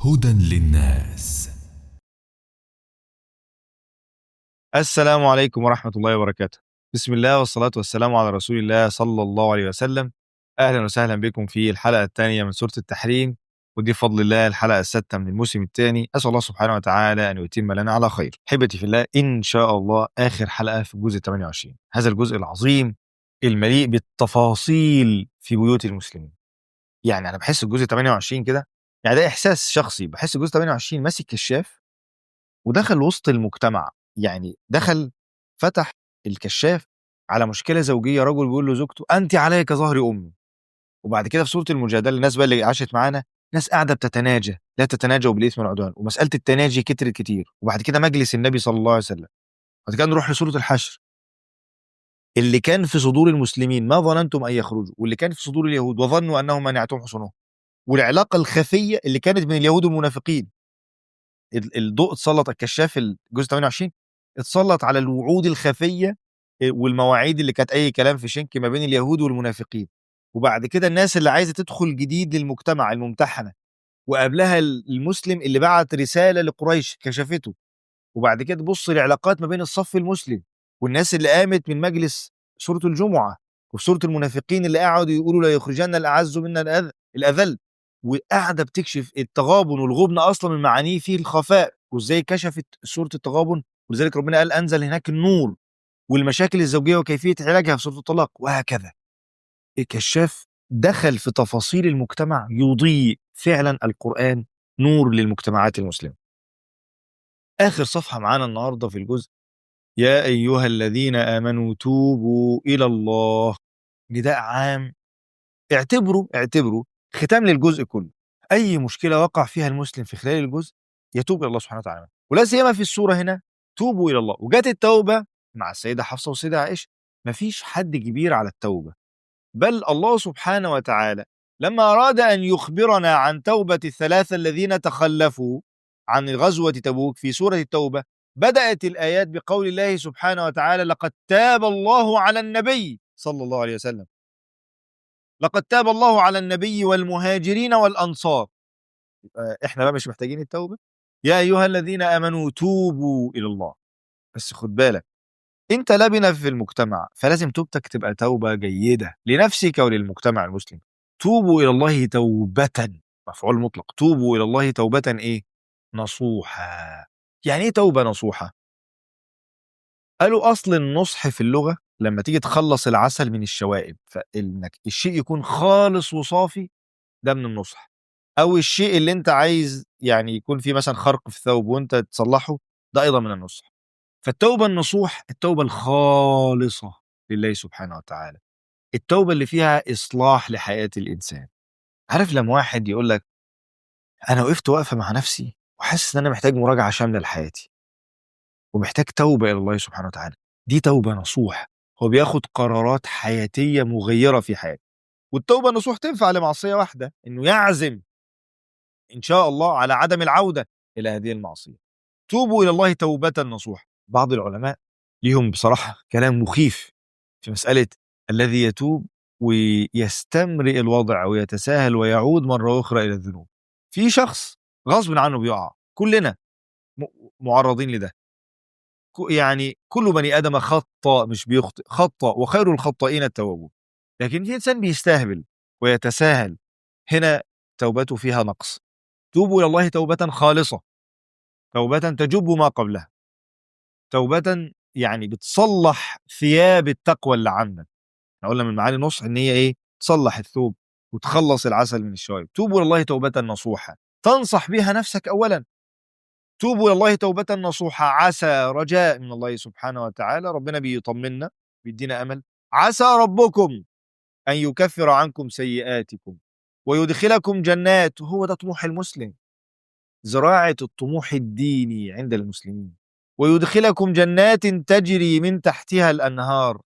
هدى للناس السلام عليكم ورحمة الله وبركاته بسم الله والصلاة والسلام على رسول الله صلى الله عليه وسلم أهلا وسهلا بكم في الحلقة الثانية من سورة التحريم ودي بفضل الله الحلقة السادسة من الموسم الثاني أسأل الله سبحانه وتعالى أن يتم لنا على خير حبتي في الله إن شاء الله آخر حلقة في الجزء 28 هذا الجزء العظيم المليء بالتفاصيل في بيوت المسلمين يعني أنا بحس الجزء 28 كده يعني ده إحساس شخصي بحس الجزء 28 ماسك كشاف ودخل وسط المجتمع يعني دخل فتح الكشاف على مشكله زوجيه رجل بيقول له زوجته انت علي كظهر امي وبعد كده في سوره المجادله الناس بقى اللي عاشت معانا ناس قاعده بتتناجى لا تتناجوا بالاثم والعدوان ومساله التناجي كترت كتير وبعد كده مجلس النبي صلى الله عليه وسلم بعد كده نروح لسوره الحشر اللي كان في صدور المسلمين ما ظننتم ان يخرجوا واللي كان في صدور اليهود وظنوا انهم منعتهم حصنهم والعلاقه الخفيه اللي كانت بين اليهود والمنافقين ال- الضوء اتسلط الكشاف الجزء 28 اتسلط على الوعود الخفيه والمواعيد اللي كانت اي كلام في شنك ما بين اليهود والمنافقين وبعد كده الناس اللي عايزه تدخل جديد للمجتمع الممتحنه وقبلها المسلم اللي بعت رساله لقريش كشفته وبعد كده تبص العلاقات ما بين الصف المسلم والناس اللي قامت من مجلس سوره الجمعه وفي سوره المنافقين اللي قعدوا يقولوا لا يخرجن الاعز منا الأذ- الاذل وقاعده بتكشف التغابن والغبن اصلا من معانيه فيه الخفاء وازاي كشفت سوره التغابن ولذلك ربنا قال انزل هناك النور والمشاكل الزوجيه وكيفيه علاجها في سوره الطلاق وهكذا الكشاف دخل في تفاصيل المجتمع يضيء فعلا القران نور للمجتمعات المسلمه اخر صفحه معانا النهارده في الجزء يا ايها الذين امنوا توبوا الى الله نداء عام اعتبروا اعتبروا ختام للجزء كله اي مشكله وقع فيها المسلم في خلال الجزء يتوب الى الله سبحانه وتعالى ولا سيما في السوره هنا توبوا الى الله وجات التوبه مع السيده حفصه والسيده عائشه مفيش حد كبير على التوبه بل الله سبحانه وتعالى لما اراد ان يخبرنا عن توبه الثلاثه الذين تخلفوا عن غزوه تبوك في سوره التوبه بدات الايات بقول الله سبحانه وتعالى لقد تاب الله على النبي صلى الله عليه وسلم لقد تاب الله على النبي والمهاجرين والانصار يبقى احنا بقى مش محتاجين التوبه يا ايها الذين امنوا توبوا الى الله بس خد بالك انت لبنه في المجتمع فلازم توبتك تبقى توبه جيده لنفسك وللمجتمع المسلم توبوا الى الله توبه مفعول مطلق توبوا الى الله توبه ايه نصوحا يعني ايه توبه نصوحه قالوا اصل النصح في اللغه لما تيجي تخلص العسل من الشوائب فانك الشيء يكون خالص وصافي ده من النصح او الشيء اللي انت عايز يعني يكون فيه مثلا خرق في الثوب وانت تصلحه ده ايضا من النصح فالتوبه النصوح التوبه الخالصه لله سبحانه وتعالى التوبه اللي فيها اصلاح لحياه الانسان عارف لما واحد يقول لك انا وقفت واقفه مع نفسي وحاسس ان انا محتاج مراجعه شامله لحياتي ومحتاج توبه الى الله سبحانه وتعالى دي توبه نصوح هو بياخد قرارات حياتيه مغيره في حياته والتوبه النصوح تنفع لمعصيه واحده انه يعزم ان شاء الله على عدم العوده الى هذه المعصيه توبوا الى الله توبه نصوح بعض العلماء ليهم بصراحه كلام مخيف في مساله الذي يتوب ويستمرئ الوضع ويتساهل ويعود مره اخرى الى الذنوب في شخص غصب عنه بيقع كلنا م- معرضين لده ك- يعني كل بني ادم خطا مش بيخطئ خطا وخير الخطائين التوابون لكن في انسان بيستهبل ويتساهل هنا توبته فيها نقص توبوا الى الله توبه خالصه توبه تجب ما قبلها توبه يعني بتصلح ثياب التقوى اللي عندك احنا قلنا من معاني النصح ان هي ايه تصلح الثوب وتخلص العسل من الشوائب توبوا الى الله توبه نصوحه تنصح بها نفسك اولا توبوا الى الله توبه نصوحه عسى رجاء من الله سبحانه وتعالى ربنا بيطمنا بيدينا امل عسى ربكم ان يكفر عنكم سيئاتكم ويدخلكم جنات وهو ده طموح المسلم زراعه الطموح الديني عند المسلمين ويدخلكم جنات تجري من تحتها الانهار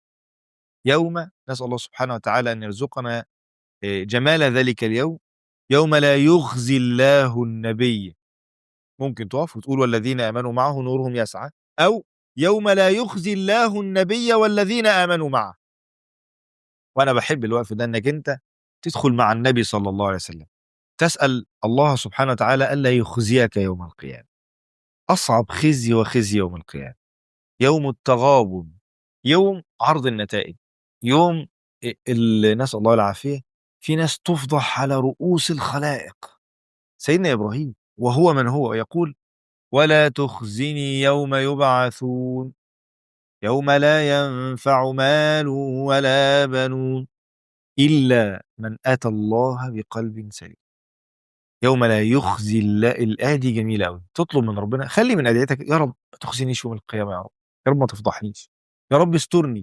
يوم نسال الله سبحانه وتعالى ان يرزقنا آه، جمال ذلك اليوم يوم لا يخزي الله النبي ممكن تقف وتقول والذين امنوا معه نورهم يسعى او يوم لا يخزي الله النبي والذين امنوا معه وانا بحب الوقف ده انك انت تدخل مع النبي صلى الله عليه وسلم تسأل الله سبحانه وتعالى ألا يخزيك يوم القيامة أصعب خزي وخزي يوم القيامة يوم التغابن يوم عرض النتائج يوم اللي نسأل الله العافية في ناس تفضح على رؤوس الخلائق سيدنا إبراهيم وهو من هو يقول ولا تخزني يوم يبعثون يوم لا ينفع مال ولا بنون إلا من أتى الله بقلب سليم يوم لا يخزي الله الآية دي جميلة أوي تطلب من ربنا خلي من أدعيتك يا رب ما تخزنيش يوم القيامة يا رب يا رب ما تفضحنيش يا رب استرني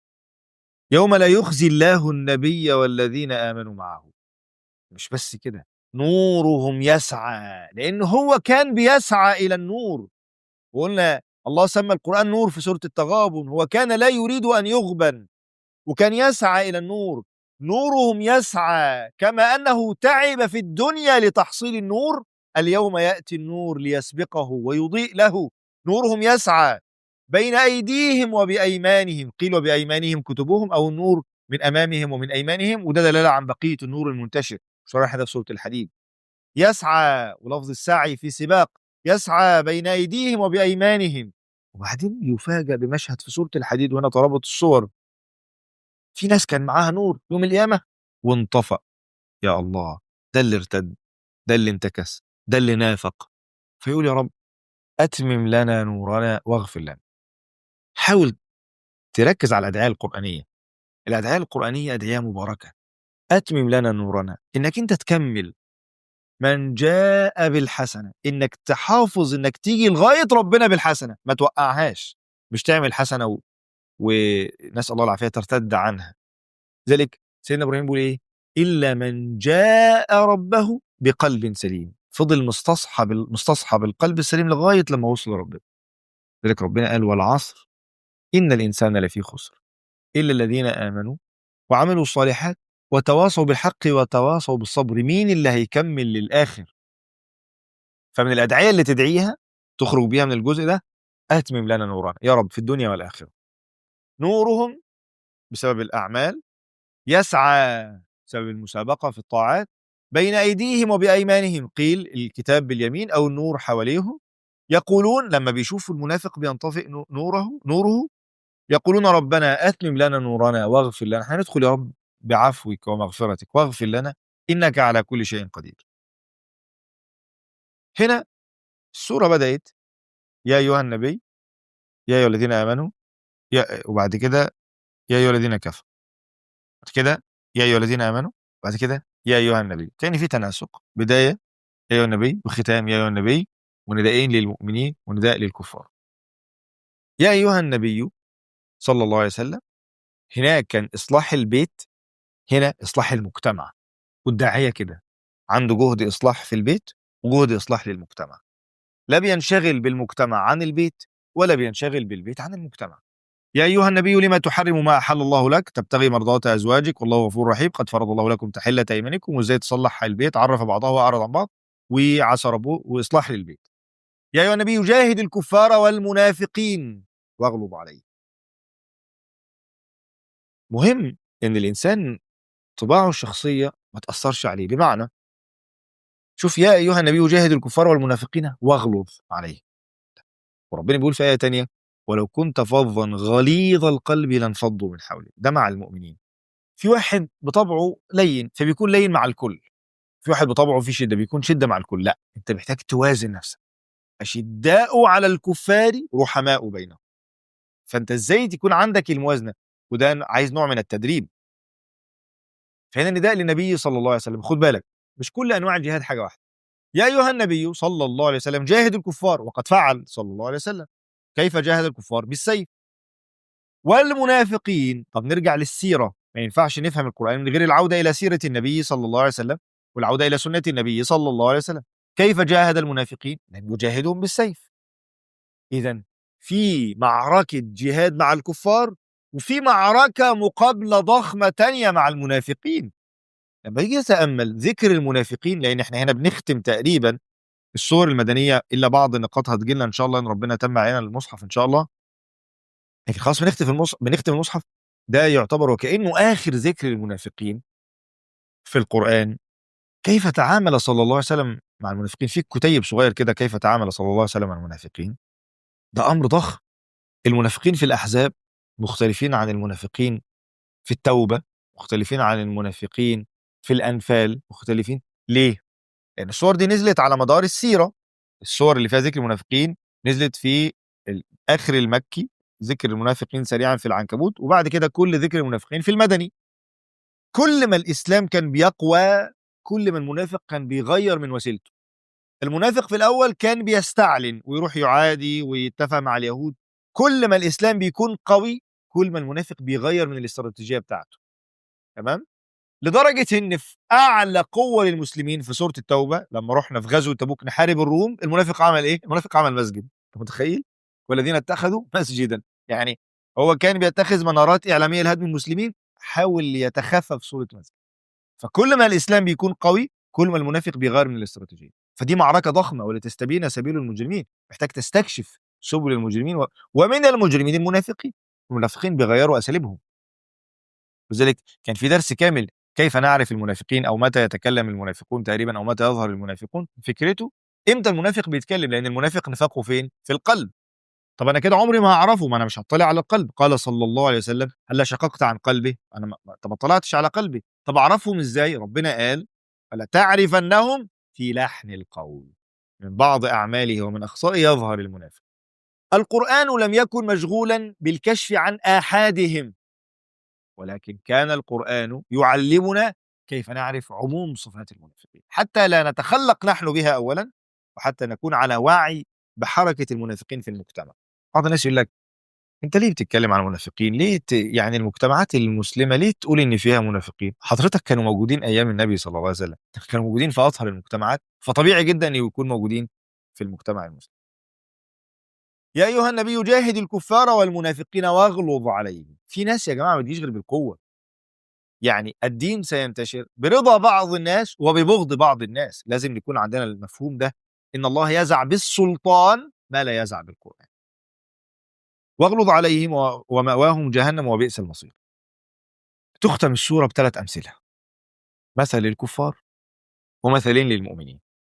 يوم لا يخزي الله النبي والذين آمنوا معه مش بس كده نورهم يسعى لأن هو كان بيسعى إلى النور وقلنا الله سمى القرآن نور في سورة التغابن هو كان لا يريد أن يغبن وكان يسعى إلى النور نورهم يسعى كما أنه تعب في الدنيا لتحصيل النور اليوم يأتي النور ليسبقه ويضيء له نورهم يسعى بين أيديهم وبأيمانهم قيل وبأيمانهم كتبهم أو النور من أمامهم ومن أيمانهم وده دلالة عن بقية النور المنتشر شرح هذا في سورة الحديد يسعى ولفظ السعي في سباق يسعى بين أيديهم وبأيمانهم وبعدين يفاجأ بمشهد في سورة الحديد وهنا ترابط الصور في ناس كان معاها نور يوم القيامة وانطفأ يا الله ده اللي ارتد ده اللي انتكس ده اللي نافق فيقول يا رب أتمم لنا نورنا واغفر لنا حاول تركز على الأدعية القرآنية الأدعية القرآنية أدعية مباركة أتمم لنا نورنا إنك أنت تكمل من جاء بالحسنة إنك تحافظ إنك تيجي لغاية ربنا بالحسنة ما توقعهاش مش تعمل حسنة و... ونسأل الله العافية ترتد عنها ذلك سيدنا إبراهيم بيقول إيه إلا من جاء ربه بقلب سليم فضل مستصحب مستصحب القلب السليم لغاية لما وصل لربنا ذلك ربنا قال والعصر إن الإنسان لفي خسر إلا الذين آمنوا وعملوا الصالحات وتواصوا بالحق وتواصوا بالصبر مين اللي هيكمل للآخر فمن الأدعية اللي تدعيها تخرج بيها من الجزء ده أتمم لنا نورنا يا رب في الدنيا والآخرة نورهم بسبب الأعمال يسعى بسبب المسابقة في الطاعات بين أيديهم وبأيمانهم قيل الكتاب باليمين أو النور حواليهم يقولون لما بيشوفوا المنافق بينطفئ نوره نوره يقولون ربنا أتمم لنا نورنا واغفر لنا هندخل يا رب بعفوك ومغفرتك واغفر لنا إنك على كل شيء قدير هنا السورة بدأت يا أيها النبي يا أيها الذين آمنوا يا وبعد كده يا أيها الذين كفروا بعد كده يا أيها الذين آمنوا بعد كده يا أيها النبي تاني في تناسق بداية يا أيها النبي وختام يا أيها النبي وندائين للمؤمنين ونداء للكفار يا أيها النبي صلى الله عليه وسلم هناك كان إصلاح البيت هنا إصلاح المجتمع والداعية كده عنده جهد إصلاح في البيت وجهد إصلاح للمجتمع لا بينشغل بالمجتمع عن البيت ولا بينشغل بالبيت عن المجتمع يا أيها النبي لما تحرم ما أحل الله لك تبتغي مرضات أزواجك والله غفور رحيم قد فرض الله لكم تحلة أيمانكم وإزاي تصلح البيت عرف بعضها وأعرض عن بعض وعسى ربه وإصلاح للبيت يا أيها النبي جاهد الكفار والمنافقين واغلب عليه مهم إن الإنسان طباعه الشخصية ما تأثرش عليه بمعنى شوف يا أيها النبي جاهد الكفار والمنافقين واغلظ عليه وربنا بيقول في آية تانية ولو كنت فظا غليظ القلب لانفضوا من حولك ده مع المؤمنين في واحد بطبعه لين فبيكون لين مع الكل في واحد بطبعه في شدة بيكون شدة مع الكل لا انت محتاج توازن نفسك أشداء على الكفار رحماء بينهم فانت ازاي تكون عندك الموازنة وده عايز نوع من التدريب فهنا نداء للنبي صلى الله عليه وسلم خد بالك مش كل انواع الجهاد حاجه واحده يا ايها النبي صلى الله عليه وسلم جاهد الكفار وقد فعل صلى الله عليه وسلم كيف جاهد الكفار بالسيف والمنافقين طب نرجع للسيره ما ينفعش نفهم القران من غير العوده الى سيره النبي صلى الله عليه وسلم والعوده الى سنه النبي صلى الله عليه وسلم كيف جاهد المنافقين يجاهدهم بالسيف اذا في معركه جهاد مع الكفار وفي معركة مقابلة ضخمة تانية مع المنافقين لما يجي نتأمل ذكر المنافقين لأن احنا هنا بنختم تقريبا الصور المدنية إلا بعض نقاطها تجي لنا إن شاء الله إن ربنا تم علينا المصحف إن شاء الله لكن خلاص بنختم المصحف بنختم المصحف ده يعتبر وكأنه آخر ذكر المنافقين في القرآن كيف تعامل صلى الله عليه وسلم مع المنافقين في كتيب صغير كده كيف تعامل صلى الله عليه وسلم مع المنافقين ده امر ضخم المنافقين في الاحزاب مختلفين عن المنافقين في التوبه مختلفين عن المنافقين في الانفال مختلفين ليه لان الصور دي نزلت على مدار السيره الصور اللي فيها ذكر المنافقين نزلت في اخر المكي ذكر المنافقين سريعا في العنكبوت وبعد كده كل ذكر المنافقين في المدني كل ما الاسلام كان بيقوى كل ما المنافق كان بيغير من وسيلته المنافق في الاول كان بيستعلن ويروح يعادي ويتفق مع اليهود كل ما الاسلام بيكون قوي كل ما المنافق بيغير من الاستراتيجيه بتاعته تمام لدرجه ان في اعلى قوه للمسلمين في سوره التوبه لما رحنا في غزوه تبوك نحارب الروم المنافق عمل ايه المنافق عمل مسجد انت متخيل والذين اتخذوا مسجدا يعني هو كان بيتخذ منارات اعلاميه لهدم المسلمين حاول يتخفى في صوره مسجد فكل ما الاسلام بيكون قوي كل ما المنافق بيغير من الاستراتيجيه فدي معركه ضخمه ولتستبين سبيل المجرمين محتاج تستكشف سبل المجرمين و... ومن المجرمين المنافقين المنافقين بيغيروا اساليبهم لذلك كان في درس كامل كيف نعرف المنافقين او متى يتكلم المنافقون تقريبا او متى يظهر المنافقون فكرته امتى المنافق بيتكلم لان المنافق نفاقه فين في القلب طب انا كده عمري ما هعرفه ما انا مش هطلع على القلب قال صلى الله عليه وسلم هلا شققت عن قلبه انا ما طب ما طلعتش على قلبي طب اعرفهم ازاي ربنا قال فلا تعرفنهم في لحن القول من بعض اعماله ومن اخصائه يظهر المنافق القران لم يكن مشغولا بالكشف عن احادهم ولكن كان القران يعلمنا كيف نعرف عموم صفات المنافقين حتى لا نتخلق نحن بها اولا وحتى نكون على وعي بحركه المنافقين في المجتمع بعض الناس يقول لك انت ليه بتتكلم عن المنافقين ليه ت... يعني المجتمعات المسلمه ليه تقول ان فيها منافقين حضرتك كانوا موجودين ايام النبي صلى الله عليه وسلم كانوا موجودين في اطهر المجتمعات فطبيعي جدا ان يكون موجودين في المجتمع المسلم يا ايها النبي جاهد الكفار والمنافقين واغلظ عليهم في ناس يا جماعه ما بتجيش غير بالقوه يعني الدين سينتشر برضا بعض الناس وببغض بعض الناس لازم يكون عندنا المفهوم ده ان الله يزع بالسلطان ما لا يزع بالقران واغلظ عليهم و- ومأواهم جهنم وبئس المصير تختم السورة بثلاث أمثلة مثل للكفار ومثلين للمؤمنين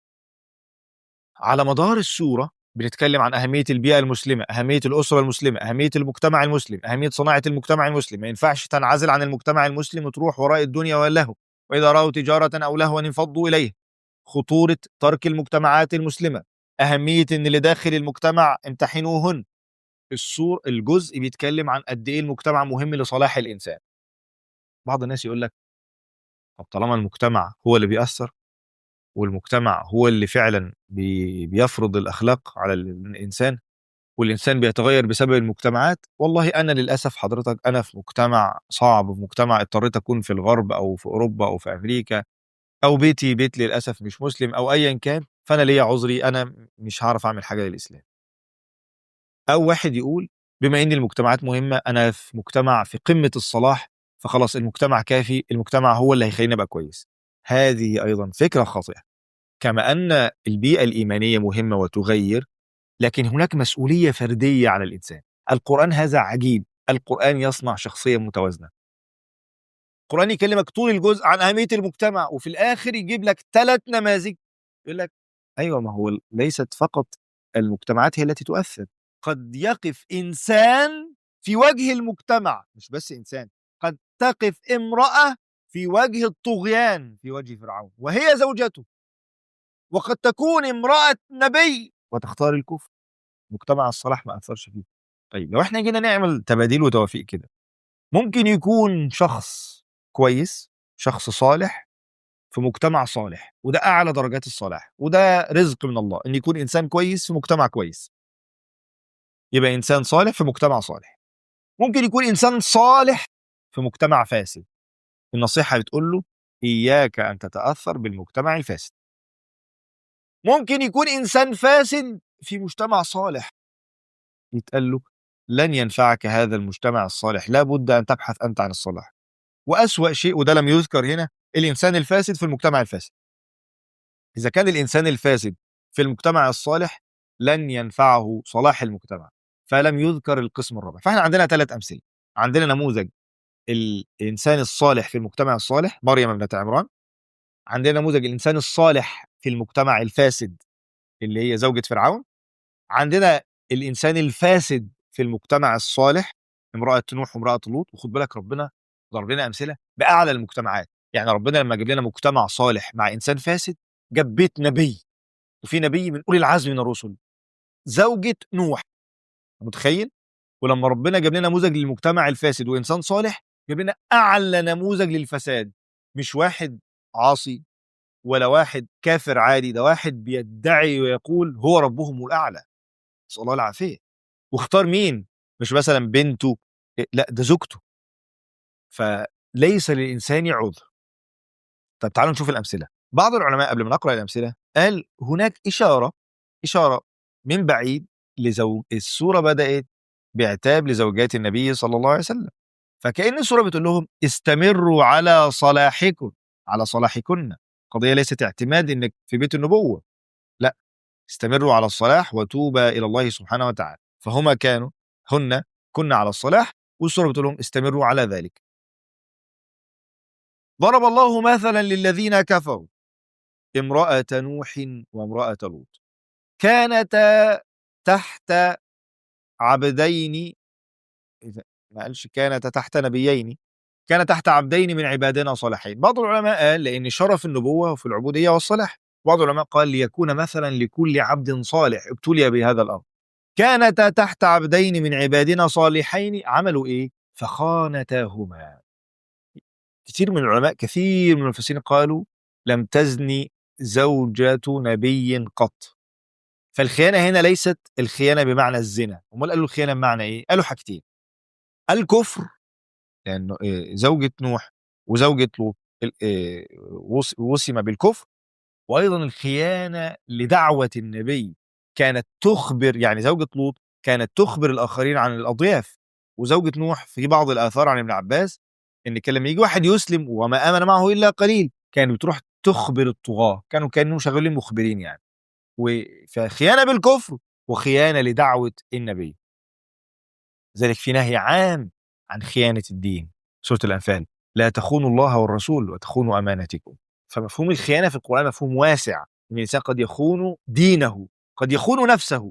على مدار السورة بنتكلم عن أهمية البيئة المسلمة أهمية الأسرة المسلمة أهمية المجتمع المسلم أهمية صناعة المجتمع المسلم ما ينفعش تنعزل عن المجتمع المسلم وتروح وراء الدنيا واللهو وإذا رأوا تجارة أو لهوا انفضوا إليه خطورة ترك المجتمعات المسلمة أهمية إن اللي داخل المجتمع امتحنوهن السور الجزء بيتكلم عن قد ايه المجتمع مهم لصلاح الانسان بعض الناس يقول لك طب طالما المجتمع هو اللي بيأثر والمجتمع هو اللي فعلا بي بيفرض الاخلاق على الانسان والانسان بيتغير بسبب المجتمعات والله انا للاسف حضرتك انا في مجتمع صعب في مجتمع اضطريت اكون في الغرب او في اوروبا او في امريكا او بيتي بيت للاسف مش مسلم او ايا كان فانا ليا عذري انا مش هعرف اعمل حاجه للاسلام او واحد يقول بما ان المجتمعات مهمه انا في مجتمع في قمه الصلاح فخلاص المجتمع كافي المجتمع هو اللي هيخليني ابقى كويس هذه ايضا فكره خاطئه كما ان البيئه الايمانيه مهمه وتغير لكن هناك مسؤوليه فرديه على الانسان القران هذا عجيب القران يصنع شخصيه متوازنه القران يكلمك طول الجزء عن اهميه المجتمع وفي الاخر يجيب لك ثلاث نماذج يقول لك ايوه ما هو ليست فقط المجتمعات هي التي تؤثر قد يقف انسان في وجه المجتمع مش بس انسان قد تقف امراه في وجه الطغيان في وجه فرعون وهي زوجته وقد تكون امراه نبي وتختار الكفر مجتمع الصلاح ما اثرش فيه طيب لو احنا جينا نعمل تباديل وتوافيق كده ممكن يكون شخص كويس شخص صالح في مجتمع صالح وده اعلى درجات الصلاح وده رزق من الله ان يكون انسان كويس في مجتمع كويس يبقى انسان صالح في مجتمع صالح ممكن يكون انسان صالح في مجتمع فاسد النصيحه بتقول له اياك ان تتاثر بالمجتمع الفاسد ممكن يكون انسان فاسد في مجتمع صالح يتقال له لن ينفعك هذا المجتمع الصالح لا بد ان تبحث انت عن الصلاح واسوا شيء وده لم يذكر هنا الانسان الفاسد في المجتمع الفاسد اذا كان الانسان الفاسد في المجتمع الصالح لن ينفعه صلاح المجتمع فلم يذكر القسم الرابع فاحنا عندنا ثلاث امثله عندنا نموذج الانسان الصالح في المجتمع الصالح مريم ابنه عمران عندنا نموذج الانسان الصالح في المجتمع الفاسد اللي هي زوجة فرعون عندنا الانسان الفاسد في المجتمع الصالح امرأة نوح وامرأة لوط وخد بالك ربنا ضرب لنا امثله باعلى المجتمعات يعني ربنا لما جاب لنا مجتمع صالح مع انسان فاسد جاب بيت نبي وفي نبي من اولي العزم من الرسل زوجة نوح متخيل ولما ربنا جاب لنا نموذج للمجتمع الفاسد وانسان صالح جاب لنا اعلى نموذج للفساد مش واحد عاصي ولا واحد كافر عادي ده واحد بيدعي ويقول هو ربهم الاعلى نسال الله العافيه واختار مين مش مثلا بنته إيه، لا ده زوجته فليس للانسان عذر طب تعالوا نشوف الامثله بعض العلماء قبل ما نقرا الامثله قال هناك اشاره اشاره من بعيد لزوج السوره بدات بعتاب لزوجات النبي صلى الله عليه وسلم فكأن السوره بتقول لهم استمروا على صلاحكم على صلاحكن قضيه ليست اعتماد انك في بيت النبوه لا استمروا على الصلاح وتوبا الى الله سبحانه وتعالى فهما كانوا هن كن على الصلاح والسوره بتقول لهم استمروا على ذلك ضرب الله مثلا للذين كفروا امرأة نوح وامرأة لوط كانتا تحت عبدين ما قالش كانتا تحت نبيين كان تحت عبدين من عبادنا صالحين بعض العلماء قال لأن شرف النبوة في العبودية والصلاح بعض العلماء قال ليكون مثلا لكل عبد صالح ابتلي بهذا الأمر كانتا تحت عبدين من عبادنا صالحين عملوا إيه فخانتاهما كثير من العلماء كثير من المفسرين قالوا لم تزني زوجة نبي قط فالخيانة هنا ليست الخيانة بمعنى الزنا امال قالوا الخيانة بمعنى ايه قالوا حاجتين الكفر لانه إيه، زوجة نوح وزوجة لوط إيه، وسم بالكفر وايضا الخيانة لدعوة النبي كانت تخبر يعني زوجة لوط كانت تخبر الاخرين عن الاضياف وزوجة نوح في بعض الاثار عن ابن عباس ان كان لما يجي واحد يسلم وما امن معه الا قليل كانت بتروح تخبر الطغاه كانوا كانهم شغالين مخبرين يعني فخيانه بالكفر وخيانه لدعوه النبي ذلك في نهي عام عن خيانه الدين سوره الانفال لا تخونوا الله والرسول وتخونوا امانتكم فمفهوم الخيانه في القران مفهوم واسع ان الانسان قد يخون دينه قد يخون نفسه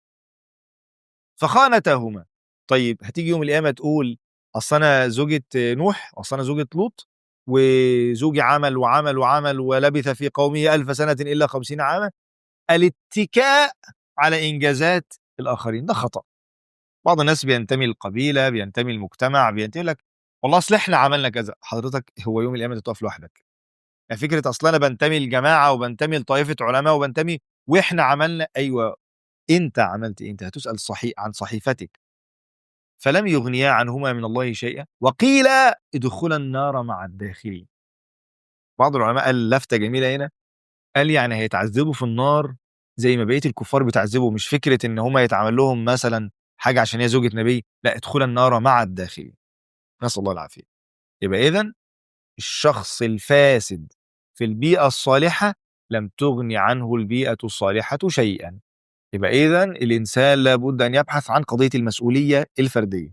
فخانتهما طيب هتيجي يوم القيامه تقول اصل انا زوجة نوح اصل انا زوجة لوط وزوجي عمل وعمل وعمل ولبث في قومه ألف سنة إلا خمسين عاما الاتكاء على إنجازات الآخرين ده خطأ بعض الناس بينتمي للقبيلة بينتمي للمجتمع بينتمي لك والله أصل إحنا عملنا كذا حضرتك هو يوم القيامة تقف لوحدك يعني فكرة أصل أنا بنتمي لجماعة وبنتمي لطائفة علماء وبنتمي وإحنا عملنا أيوة أنت عملت إيه؟ أنت هتسأل صحيح عن صحيفتك فلم يغنيا عنهما من الله شيئا وقيل ادخلا النار مع الداخلين بعض العلماء قال لفتة جميلة هنا قال يعني هيتعذبوا في النار زي ما بقيه الكفار بتعذبوا مش فكرة ان هما يتعمل لهم مثلا حاجة عشان هي زوجة نبي لا ادخلا النار مع الداخلين نسأل الله العافية يبقى إذا الشخص الفاسد في البيئة الصالحة لم تغني عنه البيئة الصالحة شيئا يبقى إذا الإنسان لابد أن يبحث عن قضية المسؤولية الفردية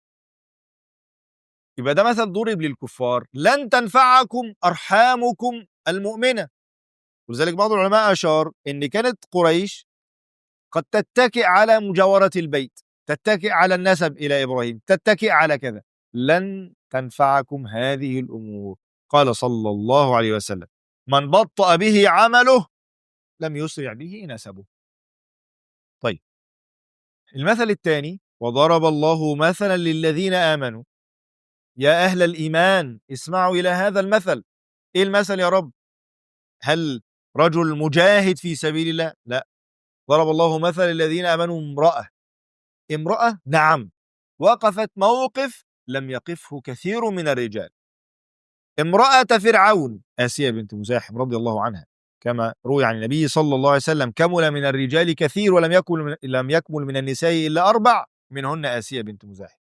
يبقى ده مثل ضرب للكفار لن تنفعكم أرحامكم المؤمنة ولذلك بعض العلماء أشار أن كانت قريش قد تتكئ على مجاورة البيت تتكئ على النسب إلى إبراهيم تتكئ على كذا لن تنفعكم هذه الأمور قال صلى الله عليه وسلم من بطأ به عمله لم يسرع به نسبه طيب المثل الثاني وضرب الله مثلا للذين آمنوا يا أهل الإيمان اسمعوا إلى هذا المثل إيه المثل يا رب هل رجل مجاهد في سبيل الله لا ضرب الله مثل الذين آمنوا امرأة امرأة نعم وقفت موقف لم يقفه كثير من الرجال امرأة فرعون آسيا بنت مزاحم رضي الله عنها كما روي عن النبي صلى الله عليه وسلم كمل من الرجال كثير ولم يكمل من لم يكمل من النساء الا اربع منهن اسيا بنت مزاحم.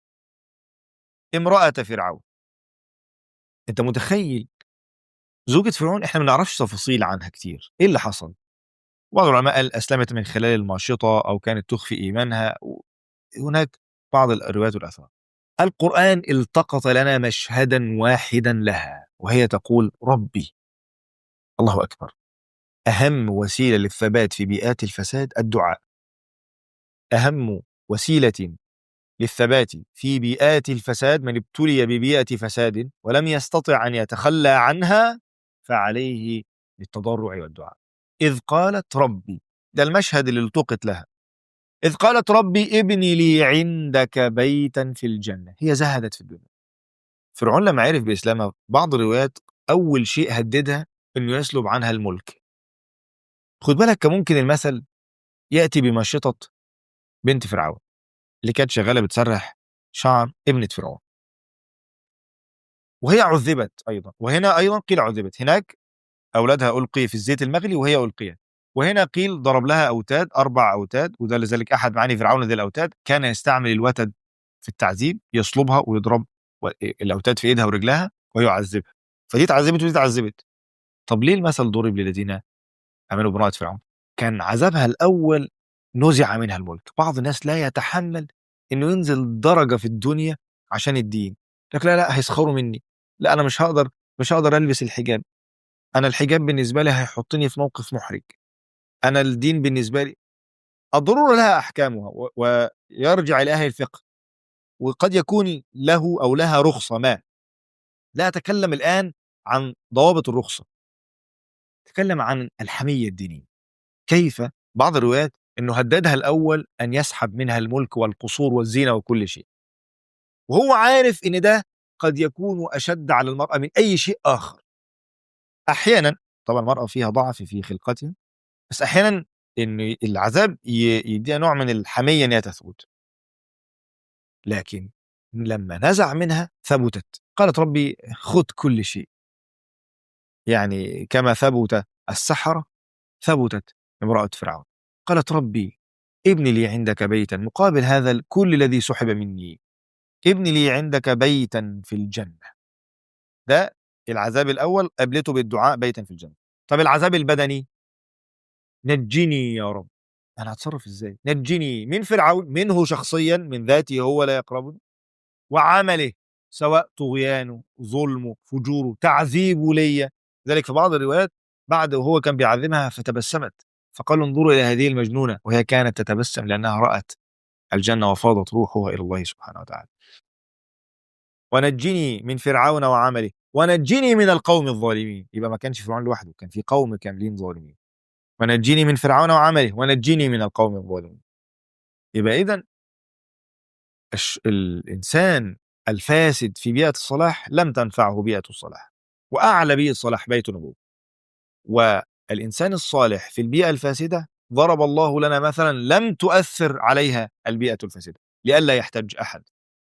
امراه فرعون. انت متخيل زوجة فرعون احنا ما نعرفش تفاصيل عنها كتير، ايه اللي حصل؟ بعض العلماء قال اسلمت من خلال الماشطه او كانت تخفي ايمانها هناك بعض الروايات والاثار. القران التقط لنا مشهدا واحدا لها وهي تقول ربي الله أكبر أهم وسيلة للثبات في بيئات الفساد الدعاء أهم وسيلة للثبات في بيئات الفساد من ابتلي ببيئة فساد ولم يستطع أن يتخلى عنها فعليه بالتضرع والدعاء إذ قالت ربي ده المشهد اللي التقط لها إذ قالت ربي ابني لي عندك بيتا في الجنة هي زهدت في الدنيا فرعون لما عرف بإسلامها بعض الروايات أول شيء هددها إنه يسلب عنها الملك خد بالك كان ممكن المثل يأتي بمشطة بنت فرعون اللي كانت شغالة بتسرح شعر ابنة فرعون وهي عذبت أيضا وهنا أيضا قيل عذبت هناك أولادها ألقي في الزيت المغلي وهي ألقيت وهنا قيل ضرب لها أوتاد أربع أوتاد وده لذلك أحد معاني فرعون ذي الأوتاد كان يستعمل الوتد في التعذيب يصلبها ويضرب الأوتاد في إيدها ورجلها ويعذبها فدي اتعذبت ودي اتعذبت طب ليه المثل ضرب للذين عملوا بناء فرعون كان عذابها الأول نزع منها الملك بعض الناس لا يتحمل انه ينزل درجة في الدنيا عشان الدين لك لا لا هيسخروا مني لا انا مش هقدر مش هقدر البس الحجاب انا الحجاب بالنسبة لي هيحطني في موقف محرج انا الدين بالنسبة لي الضرورة لها احكامها و- ويرجع الى اهل الفقه وقد يكون له او لها رخصة ما لا اتكلم الان عن ضوابط الرخصة تكلم عن الحمية الدينية كيف بعض الروايات انه هددها الاول ان يسحب منها الملك والقصور والزينه وكل شيء وهو عارف ان ده قد يكون اشد على المراه من اي شيء اخر احيانا طبعا المراه فيها ضعف في خلقتها بس احيانا ان العذاب ي- يديها نوع من الحميه انها تثبت لكن لما نزع منها ثبتت قالت ربي خذ كل شيء يعني كما ثبت السحرة ثبتت امرأة فرعون قالت ربي ابني لي عندك بيتا مقابل هذا كل الذي سحب مني ابني لي عندك بيتا في الجنة ده العذاب الأول قبلته بالدعاء بيتا في الجنة طب العذاب البدني نجني يا رب أنا هتصرف إزاي نجني من فرعون منه شخصيا من ذاته هو لا يقربني وعمله سواء طغيانه ظلمه فجوره تعذيبه ليا ذلك في بعض الروايات بعد وهو كان بيعذبها فتبسمت فقالوا انظروا إلى هذه المجنونة وهي كانت تتبسم لأنها رأت الجنة وفاضت روحها إلى الله سبحانه وتعالى ونجني من فرعون وعمله ونجني من القوم الظالمين يبقى ما كانش فرعون لوحده كان في قوم كاملين ظالمين ونجني من فرعون وعمله ونجني من القوم الظالمين يبقى إذا الإنسان الفاسد في بيئة الصلاح لم تنفعه بيئة الصلاح وأعلى بيئة الصلاح بيت النبوة والإنسان الصالح في البيئة الفاسدة ضرب الله لنا مثلا لم تؤثر عليها البيئة الفاسدة لئلا يحتج أحد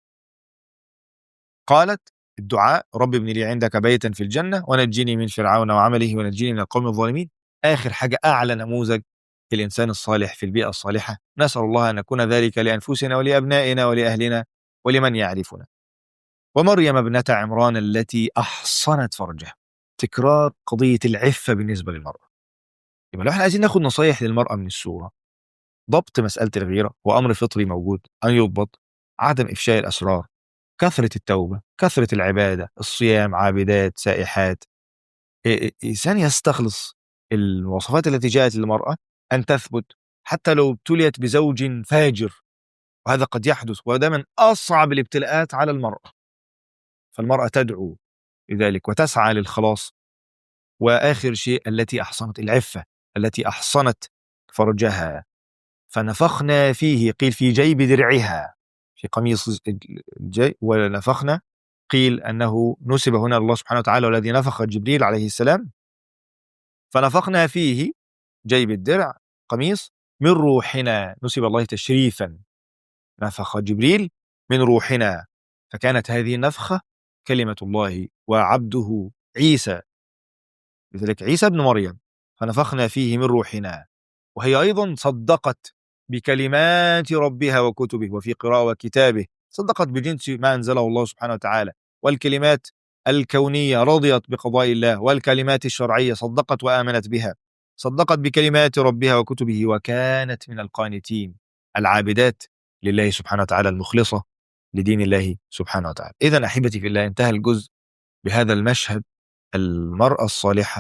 قالت الدعاء رب ابن لي عندك بيتا في الجنة ونجني من فرعون وعمله ونجني من القوم الظالمين آخر حاجة أعلى نموذج الإنسان الصالح في البيئة الصالحة نسأل الله أن نكون ذلك لأنفسنا ولأبنائنا ولأهلنا ولمن يعرفنا ومريم ابنة عمران التي أحصنت فرجها تكرار قضية العفة بالنسبة للمرأة يبقى لو احنا عايزين ناخد نصايح للمرأة من السورة ضبط مسألة الغيرة وأمر فطري موجود أن يضبط عدم إفشاء الأسرار كثرة التوبة كثرة العبادة الصيام عابدات سائحات إنسان يستخلص المواصفات التي جاءت للمرأة أن تثبت حتى لو ابتليت بزوج فاجر وهذا قد يحدث وده من أصعب الابتلاءات على المرأة فالمرأة تدعو لذلك وتسعى للخلاص وآخر شيء التي أحصنت العفة التي أحصنت فرجها فنفخنا فيه قيل في جيب درعها في قميص الجي ونفخنا قيل أنه نسب هنا الله سبحانه وتعالى والذي نفخ جبريل عليه السلام فنفخنا فيه جيب الدرع قميص من روحنا نسب الله تشريفا نفخ جبريل من روحنا فكانت هذه النفخة كلمة الله وعبده عيسى لذلك عيسى ابن مريم فنفخنا فيه من روحنا وهي أيضا صدقت بكلمات ربها وكتبه وفي قراءة وكتابه صدقت بجنس ما أنزله الله سبحانه وتعالى والكلمات الكونية رضيت بقضاء الله والكلمات الشرعية صدقت وآمنت بها صدقت بكلمات ربها وكتبه وكانت من القانتين العابدات لله سبحانه وتعالى المخلصة لدين الله سبحانه وتعالى إذا أحبتي في الله انتهى الجزء بهذا المشهد المرأة الصالحة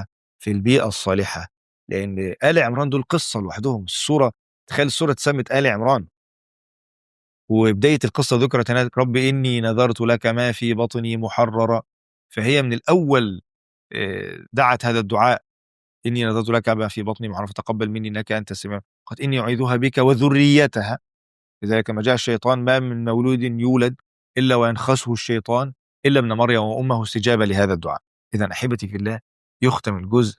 في البيئة الصالحة لأن آل عمران دول قصة لوحدهم السورة تخيل السورة اتسمت آل عمران وبداية القصة ذكرت هناك رب إني نذرت لك ما في بطني محررا فهي من الأول آه، دعت هذا الدعاء إني نذرت لك ما في بطني محررا فتقبل مني إنك أنت السميع قد إني أعيذها بك وذريتها لذلك ما جاء الشيطان ما من مولود يولد إلا وينخسه الشيطان إلا ابن مريم وأمه استجابة لهذا الدعاء إذا أحبتي في الله يختم الجزء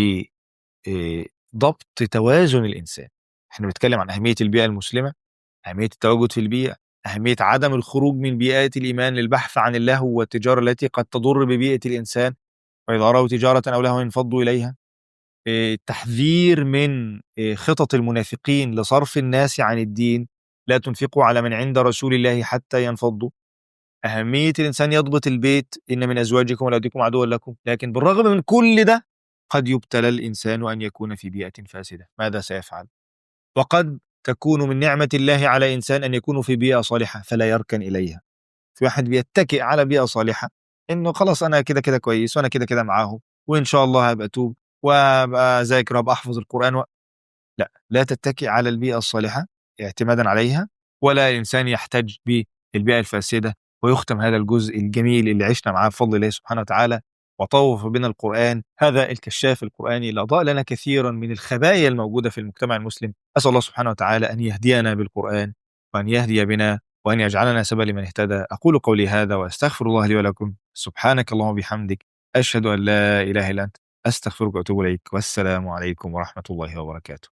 بضبط توازن الإنسان احنا بنتكلم عن أهمية البيئة المسلمة أهمية التواجد في البيئة أهمية عدم الخروج من بيئات الإيمان للبحث عن اللهو والتجارة التي قد تضر ببيئة الإنسان وإذا رأوا تجارة أو لهوا انفضوا إليها التحذير من خطط المنافقين لصرف الناس عن الدين لا تنفقوا على من عند رسول الله حتى ينفضوا أهمية الإنسان يضبط البيت إن من أزواجكم وأولادكم عدوا لكم لكن بالرغم من كل ده قد يبتلى الإنسان أن يكون في بيئة فاسدة ماذا سيفعل؟ وقد تكون من نعمة الله على إنسان أن يكون في بيئة صالحة فلا يركن إليها في واحد بيتكئ على بيئة صالحة إنه خلاص أنا كده كده كويس وأنا كده كده معاه وإن شاء الله هبقى أتوب وأبقى ذاكر وأبقى أحفظ القرآن و... لا لا تتكئ على البيئة الصالحة اعتمادا عليها ولا الإنسان يحتج بالبيئة الفاسدة ويختم هذا الجزء الجميل اللي عشنا معاه بفضل الله سبحانه وتعالى وطوف بنا القرآن هذا الكشاف القرآني اللي أضاء لنا كثيرا من الخبايا الموجودة في المجتمع المسلم أسأل الله سبحانه وتعالى أن يهدينا بالقرآن وأن يهدي بنا وأن يجعلنا سبب لمن اهتدى أقول قولي هذا وأستغفر الله لي ولكم سبحانك اللهم وبحمدك أشهد أن لا إله إلا أنت أستغفرك وأتوب إليك والسلام عليكم ورحمة الله وبركاته